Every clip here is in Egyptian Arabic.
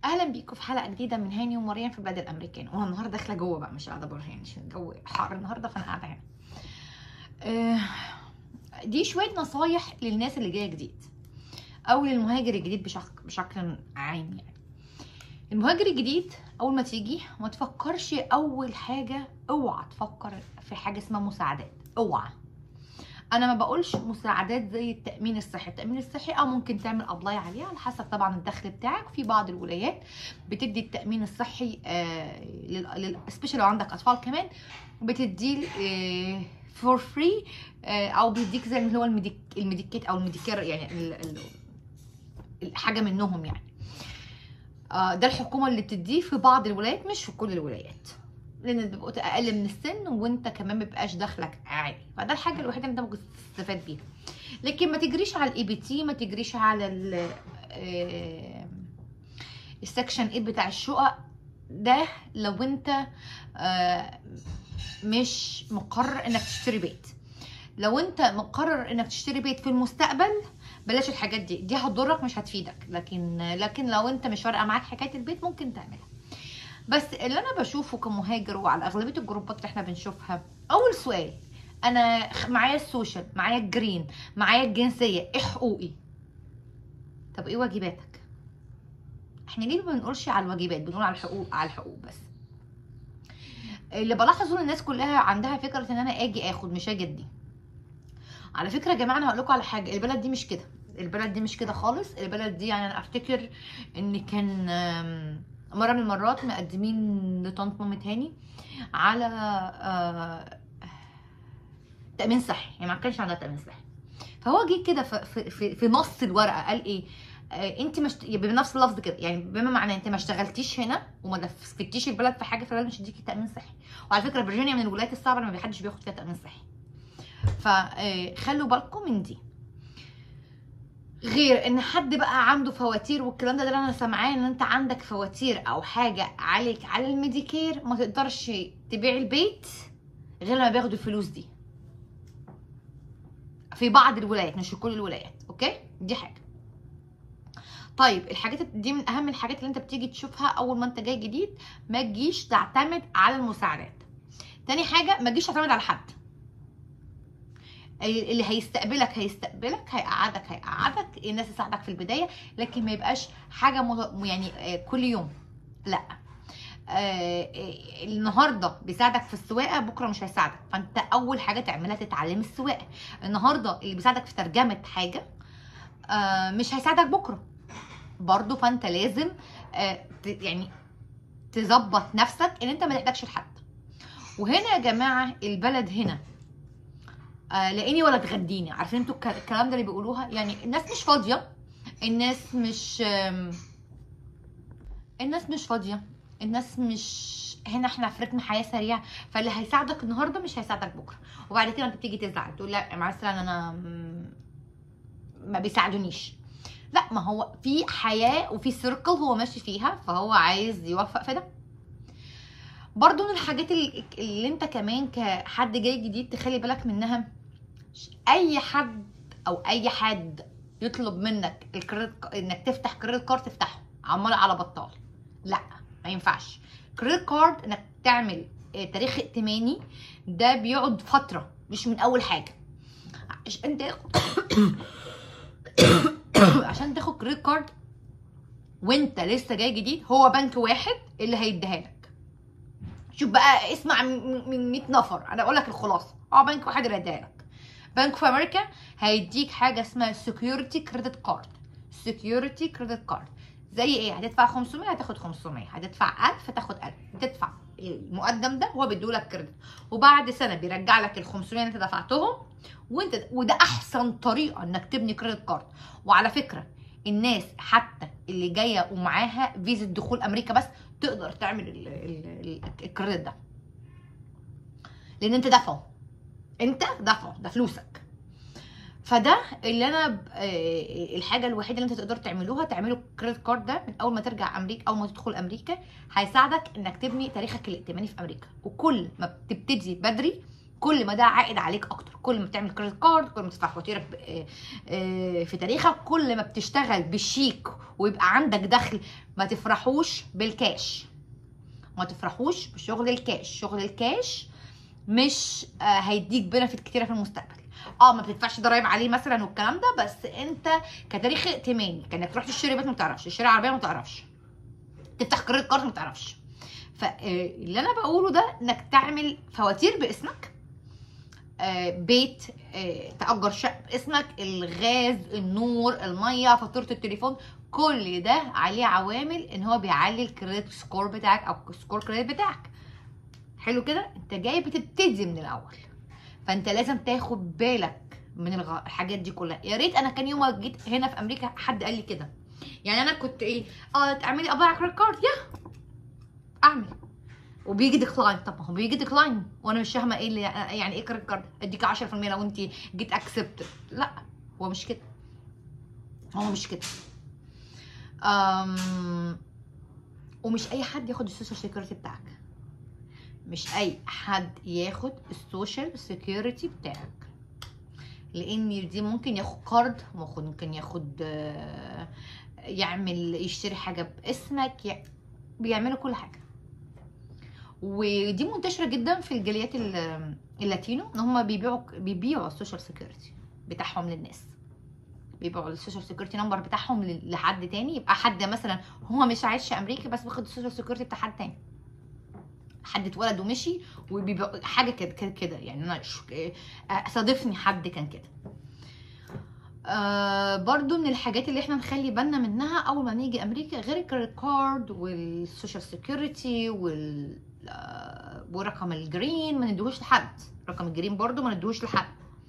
اهلا بيكم في حلقه جديده من هاني ومريم في بلاد الامريكان وانا النهارده داخله جوه بقى مش قاعده بره هنا عشان الجو حر النهارده فانا قاعده هنا آه، دي شويه نصايح للناس اللي جايه جديد او للمهاجر الجديد بشكل بشكل عام يعني المهاجر الجديد اول ما تيجي ما تفكرش اول حاجه اوعى تفكر في حاجه اسمها مساعدات اوعى انا ما بقولش مساعدات زي التامين الصحي التامين الصحي او ممكن تعمل ابلاي عليه على حسب طبعا الدخل بتاعك في بعض الولايات بتدي التامين الصحي سبيشال لو عندك اطفال كمان بتديه فور فري او بيديك زي اللي هو الميديك الميديكيت او الميديكير يعني ال- ال- الحاجه منهم يعني آه، ده الحكومه اللي بتديه في بعض الولايات مش في كل الولايات لان بيبقوا اقل من السن وانت كمان مبيبقاش دخلك عالي فده الحاجه الوحيده اللي انت ممكن تستفاد بيها لكن ما تجريش على الاي بي تي ما تجريش على ال آه، السكشن 8 بتاع الشقق ده لو انت آه، مش مقرر انك تشتري بيت لو انت مقرر انك تشتري بيت في المستقبل بلاش الحاجات دي دي هتضرك مش هتفيدك لكن لكن لو انت مش فارقه معاك حكايه البيت ممكن تعملها بس اللي انا بشوفه كمهاجر وعلى اغلبيه الجروبات اللي احنا بنشوفها اول سؤال انا خ- معايا السوشيال معايا الجرين معايا الجنسيه ايه حقوقي طب ايه واجباتك احنا ليه ما بنقولش على الواجبات بنقول على الحقوق على الحقوق بس اللي بلاحظه ان الناس كلها عندها فكره ان انا اجي اخد مش اجي ادي على فكره يا جماعه انا هقول لكم على حاجه البلد دي مش كده البلد دي مش كده خالص البلد دي يعني انا افتكر ان كان آم، مره من المرات مقدمين لطنط مامة هاني على آه، تامين صحي يعني ما كانش عندها تامين صحي فهو جه كده في, في, في, في نص الورقه قال ايه آه انت مش بنفس اللفظ كده يعني بما معناه انت ما اشتغلتيش هنا وما دفتيش البلد في حاجه فالبلد مش هتديكي تامين صحي وعلى فكره فيرجينيا من الولايات الصعبه اللي ما حدش بياخد فيها تامين صحي فخلوا بالكم من دي غير ان حد بقى عنده فواتير والكلام ده ده اللي انا سامعاه ان انت عندك فواتير او حاجه عليك على الميديكير ما تقدرش تبيع البيت غير لما بياخدوا الفلوس دي في بعض الولايات مش في كل الولايات اوكي دي حاجه طيب الحاجات دي من اهم الحاجات اللي انت بتيجي تشوفها اول ما انت جاي جديد ما تجيش تعتمد على المساعدات تاني حاجه ما تجيش تعتمد على حد اللي هيستقبلك هيستقبلك هيقعدك هيقعدك الناس تساعدك في البدايه لكن ما يبقاش حاجه مت- يعني آه، كل يوم لا آه، النهارده بيساعدك في السواقه بكره مش هيساعدك فانت اول حاجه تعملها تتعلم السواقه النهارده اللي بيساعدك في ترجمه حاجه آه، مش هيساعدك بكره برضه فانت لازم آه، ت- يعني تظبط نفسك ان انت ما تحتاجش لحد وهنا يا جماعه البلد هنا آه لاقيني ولا تغديني عارفين انتوا الك- الكلام ده اللي بيقولوها يعني الناس مش فاضيه الناس مش آم، الناس مش فاضيه الناس مش هنا احنا في رتم حياه سريع فاللي هيساعدك النهارده مش هيساعدك بكره وبعد كده انت بتيجي تزعل تقول لا مثلا انا م- ما بيساعدونيش لا ما هو في حياه وفي سيركل هو ماشي فيها فهو عايز يوفق في ده برضو من الحاجات اللي, اللي انت كمان كحد جاي جديد تخلي بالك منها اي حد او اي حد يطلب منك الكريدت انك تفتح كريدت كارد تفتحه عمال على بطال لا ما ينفعش كريدت كارد انك تعمل آه، تاريخ ائتماني ده بيقعد فتره مش من اول حاجه عشان تاخد عشان تاخد كريدت كارد وانت لسه جاي جديد هو بنك واحد اللي هيديها لك شوف بقى اسمع من من 100 نفر انا اقول لك الخلاصه اه بنك واحد اللي هيديها لك بنك في امريكا هيديك حاجه اسمها سكيورتي كريدت كارد سكيورتي كريدت كارد زي ايه هتدفع 500 هتاخد 500 هتدفع 1000 هتاخد 1000 هتدفع المقدم ده هو بيدولك كريدت وبعد سنه بيرجع لك ال 500 اللي انت دفعتهم وانت وده احسن طريقه انك تبني كريدت كارد وعلى فكره الناس حتى اللي جايه ومعاها فيزا دخول امريكا بس تقدر تعمل ال- ال- ال- الكريدت ده لان انت دافعه انت دافعه ده فلوسك فده اللي انا ب- آه، الحاجه الوحيده اللي انت تقدر تعملوها تعملوا الكريدت كارد ده من اول ما ترجع امريكا اول ما تدخل امريكا هيساعدك انك تبني تاريخك الائتماني في امريكا وكل ما بتبتدي بدري كل ما ده عائد عليك اكتر كل ما بتعمل كريدت كارد كل ما تدفع فواتيرك ب- آه، آه، في تاريخك كل ما بتشتغل بالشيك ويبقى عندك دخل ما تفرحوش بالكاش ما تفرحوش بشغل الكاش شغل الكاش مش آه، هيديك بنفيت كتيره في المستقبل اه ما بتدفعش ضرايب عليه مثلا والكلام ده بس انت كتاريخ ائتماني كانك تروح تشتري بيت ما تعرفش تشتري عربيه ما تعرفش تفتح كريدت كارد ما تعرفش فاللي انا بقوله ده انك تعمل فواتير باسمك آه، بيت آه، تأجر شقة باسمك الغاز النور المية فاتورة التليفون كل ده عليه عوامل ان هو بيعلي الكريدت سكور بتاعك او السكور كريدت بتاعك حلو كده انت جاي بتبتدي من الاول فانت لازم تاخد بالك من الغ... الحاجات دي كلها يا ريت انا كان يوم ما جيت هنا في امريكا حد قال لي كده يعني انا كنت ايه اه تعملي ابايع كريدت كارد يا اعمل وبيجي ديكلاين طب ما هو بيجي ديكلاين وانا مش فاهمه ايه اللي يعني ايه كريدت كارد اديك 10% لو انت جيت اكسبت لا هو مش كده هو مش كده أم... ومش اي حد ياخد السوشيال سيكيورتي بتاعك مش اي حد ياخد السوشيال سيكيورتي بتاعك لان دي ممكن ياخد كارد ممكن ياخد آه، يعمل يشتري حاجه باسمك ي- بيعملوا كل حاجه ودي منتشره جدا في الجاليات ال- اللاتينو ان هم بيبيعوا بيبيعوا السوشيال سيكيورتي بتاعهم للناس بيبيعوا السوشيال سيكيورتي نمبر بتاعهم ل- لحد تاني يبقى حد مثلا هو مش عايش في امريكا بس واخد السوشيال سيكيورتي بتاع حد تاني حد اتولد ومشي وبيبيع حاجه كده كده كده يعني انا ش- آه، صادفني حد كان كده آه برضو من الحاجات اللي احنا نخلي بالنا منها اول ما نيجي امريكا غير الكريدت كارد والسوشيال سيكيورتي وال آه، ورقم الجرين ما نديهوش لحد رقم الجرين برضو ما نديهوش لحد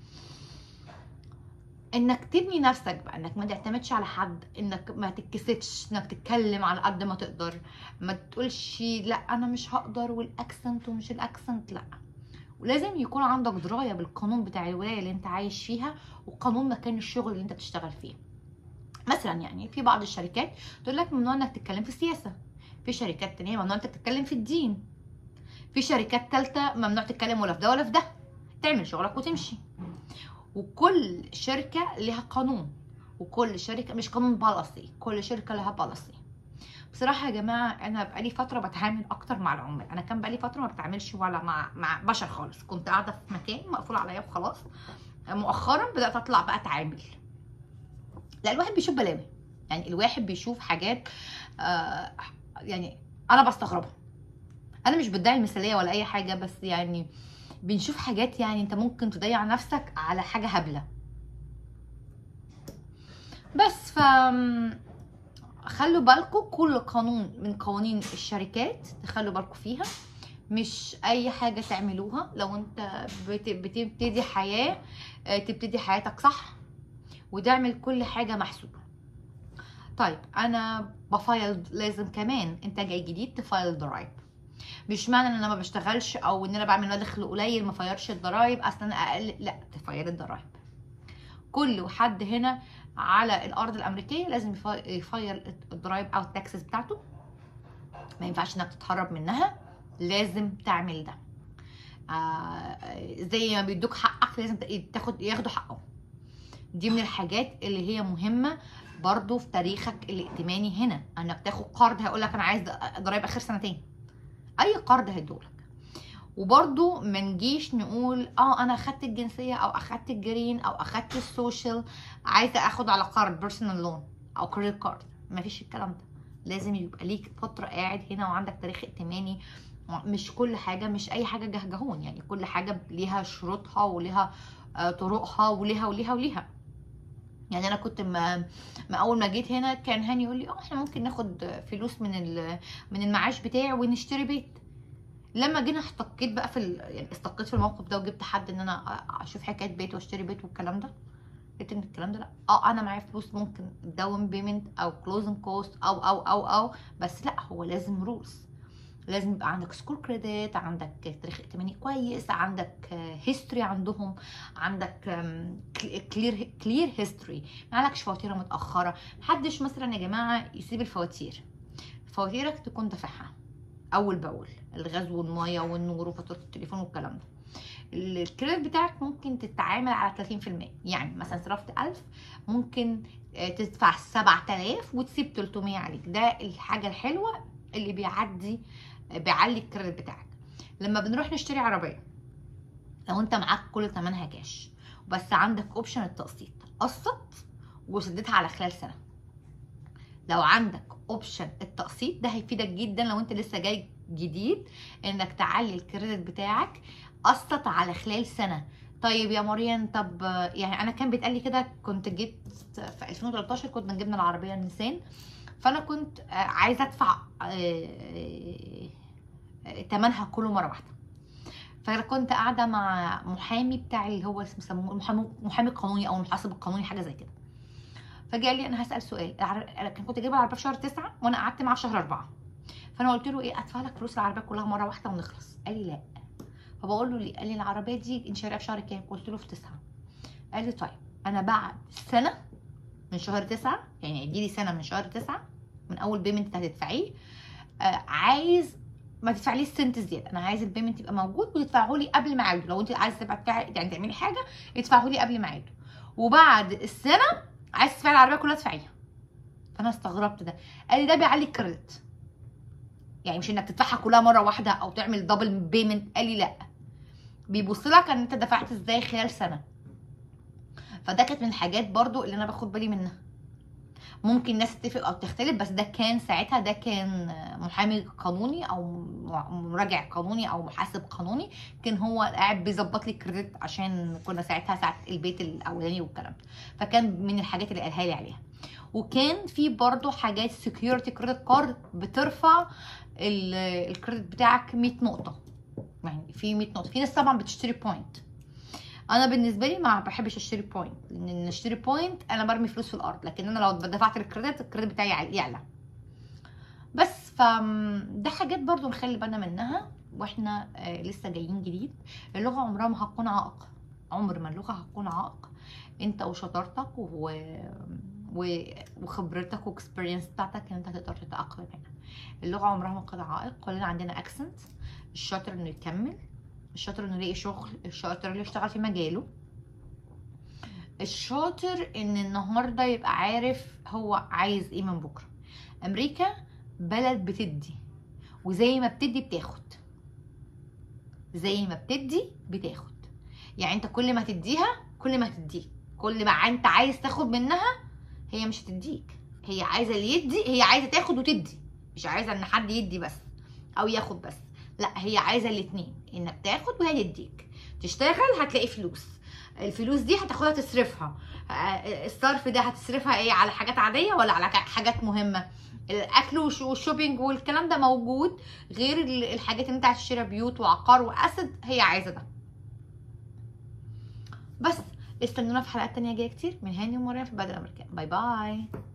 انك تبني نفسك بقى انك ما تعتمدش على حد انك ما تتكسفش انك تتكلم على قد ما تقدر ما تقولش لا انا مش هقدر والاكسنت ومش الاكسنت لا ولازم يكون عندك درايه بالقانون بتاع الولايه اللي انت عايش فيها وقانون مكان الشغل اللي انت بتشتغل فيه مثلا يعني في بعض الشركات تقول لك ممنوع انك تتكلم في السياسه في شركات تانية ممنوع انك تتكلم في الدين في شركات تالتة ممنوع تتكلم ولا في ده ولا في ده تعمل شغلك وتمشي وكل شركة لها قانون وكل شركة مش قانون بالاسي كل شركة لها بالاسي بصراحة يا جماعة أنا بقالي فترة بتعامل أكتر مع العمال أنا كان بقالي فترة ما بتعاملش ولا مع مع بشر خالص كنت قاعدة في مكان مقفول عليا وخلاص مؤخرا بدأت أطلع بقى أتعامل لا الواحد بيشوف بلاوي يعني الواحد بيشوف حاجات آه يعني أنا بستغربها أنا مش بدعي المثالية ولا أي حاجة بس يعني بنشوف حاجات يعني أنت ممكن تضيع نفسك على حاجة هبلة بس ف خلوا بالكم كل قانون من قوانين الشركات تخلوا بالكم فيها مش اي حاجه تعملوها لو انت بت- بتبتدي حياه آه، تبتدي حياتك صح وتعمل كل حاجه محسوبه طيب انا بفايل لازم كمان انت جاي جديد تفايل ضرايب مش معنى ان انا ما بشتغلش او ان انا بعمل دخل قليل ما فايرش الضرايب اصلا انا اقل لا تفايل الضرايب كل حد هنا على الارض الامريكيه لازم يفا- يفايل الضرايب او التاكسس بتاعته ما ينفعش انك تتهرب منها لازم تعمل ده آه زي ما بيدوك حقك لازم تاخد ياخدوا حقهم دي من الحاجات اللي هي مهمه برضو في تاريخك الائتماني هنا انك تاخد قرض هيقول لك انا عايز ضرايب اخر سنتين اي قرض هيدولك وبرضو ما نجيش نقول اه انا اخدت الجنسيه او اخدت الجرين او اخدت السوشيال عايزه اخد على قرض بيرسونال لون او كريدت كارد مفيش الكلام ده لازم يبقى ليك فتره قاعد هنا وعندك تاريخ ائتماني مش كل حاجه مش اي حاجه جهجهون يعني كل حاجه ليها شروطها وليها آه، طرقها وليها وليها وليها يعني انا كنت ما, ما اول ما جيت هنا كان هاني يقول لي اه احنا ممكن ناخد فلوس من ال- من المعاش بتاعي ونشتري بيت لما جينا احتكيت بقى في ال... يعني استقيت في الموقف ده وجبت حد ان انا اشوف حكايه بيت واشتري بيت والكلام ده لقيت ان الكلام ده لا اه انا معايا فلوس ممكن داون بيمنت او كلوزنج كوست او او او او بس لا هو لازم رولز لازم يبقى عندك سكور كريدت عندك تاريخ ائتماني كويس عندك هيستوري عندهم عندك كلير كلير هيستوري ما عليكش فواتير متاخره محدش مثلا يا جماعه يسيب الفواتير فواتيرك تكون دافعها اول باول الغاز والميه والنور وفاتوره التليفون والكلام ده الكريدت بتاعك ممكن تتعامل على 30% يعني مثلا صرفت 1000 ممكن آه، تدفع 7000 وتسيب 300 عليك ده الحاجه الحلوه اللي بيعدي آه، بيعلي الكريدت بتاعك لما بنروح نشتري عربيه لو انت معاك كل ثمنها كاش بس عندك اوبشن التقسيط قسط وسددها على خلال سنه لو عندك اوبشن التقسيط ده هيفيدك جدا لو انت لسه جاي جديد انك تعلي الكريدت بتاعك قسط على خلال سنه طيب يا مريم طب آه، يعني انا كان بيتقال لي كده كنت جبت في 2013 كنا جبنا العربيه النيسان فانا كنت آه، عايزه ادفع آه، آه، تمنها كله مره واحده فانا كنت قاعده مع محامي بتاع اللي هو اسمه بيسموه المحامي محامي قانوني او المحاسب القانوني حاجه زي كده فجاء لي انا هسال سؤال العر- انا كان كنت جايبه العربيه في شهر تسعة وانا قعدت معاه في شهر أربعة فانا قلت له ايه ادفع لك فلوس العربيه كلها مره واحده ونخلص قال لي لا فبقول له ليه قال لي العربيه دي انت شاريها في شهر كام قلت له في تسعة قال لي طيب انا بعد سنه من شهر تسعة يعني اديلي سنه من شهر تسعة من اول بيمنت هتدفعيه آه عايز ما تدفعليش سنت زياده انا عايز البيمنت يبقى موجود وتدفعه لي قبل ميعاده لو انت عايز تبقى تدفعي يعني تعملي حاجه ادفعه لي قبل ميعاده وبعد السنه عايز تدفعي العربيه كلها ادفعيها فانا استغربت ده قال لي ده بيعلي الكريدت يعني مش انك تدفعها كلها مره واحده او تعمل دبل بيمنت قال لي لا بيبص لك ان انت دفعت ازاي خلال سنه فده كانت من الحاجات برضو اللي انا باخد بالي منها ممكن ناس تتفق او تختلف بس ده كان ساعتها ده كان محامي قانوني او مراجع قانوني او محاسب قانوني كان هو قاعد بيظبط لي الكريدت عشان كنا ساعتها ساعه البيت الاولاني والكلام ده فكان من الحاجات اللي قالها لي عليها وكان في برضو حاجات سكيورتي كريدت كارد بترفع ال- الكريدت بتاعك 100 نقطه يعني في 100 نقطه في ناس طبعا بتشتري بوينت انا بالنسبه لي ما بحبش اشتري بوينت لان إن اشتري بوينت انا برمي فلوس في الارض لكن انا لو دفعت الكريدت الكريدت بتاعي يعلى- يعلى بس ف ده حاجات برضو نخلي بالنا منها واحنا آه، لسه جايين جديد اللغه عمرها ما هتكون عائق عمر ما اللغه هتكون عائق انت وشطارتك و... و... وخبرتك واكسبيرينس بتاعتك ان انت تقدر تتاقلم هنا اللغه عمرها ما كانت عائق كلنا عندنا اكسنت الشاطر انه يكمل الشاطر انه يلاقي شغل الشاطر اللي يشتغل في مجاله الشاطر ان النهارده يبقى عارف هو عايز ايه من بكره امريكا بلد بتدي وزي ما بتدي بتاخد زي ما بتدي بتاخد يعني انت كل ما تديها كل ما هتديك كل ما انت عايز تاخد منها هي مش هتديك هي عايزه اللي يدي هي عايزه تاخد وتدي مش عايزه ان حد يدي بس او ياخد بس لا هي عايزه الاتنين انك تاخد وهي تديك تشتغل هتلاقي فلوس الفلوس دي هتاخدها تصرفها آه، الصرف ده هتصرفها ايه على حاجات عاديه ولا على حاجات مهمه الاكل والش- والشوبينج والكلام ده موجود غير ال- الحاجات اللي انت هتشتري بيوت وعقار واسد هي عايزه ده بس استنونا في حلقات تانية جايه كتير من هاني ومريم في البلد الامريكان باي باي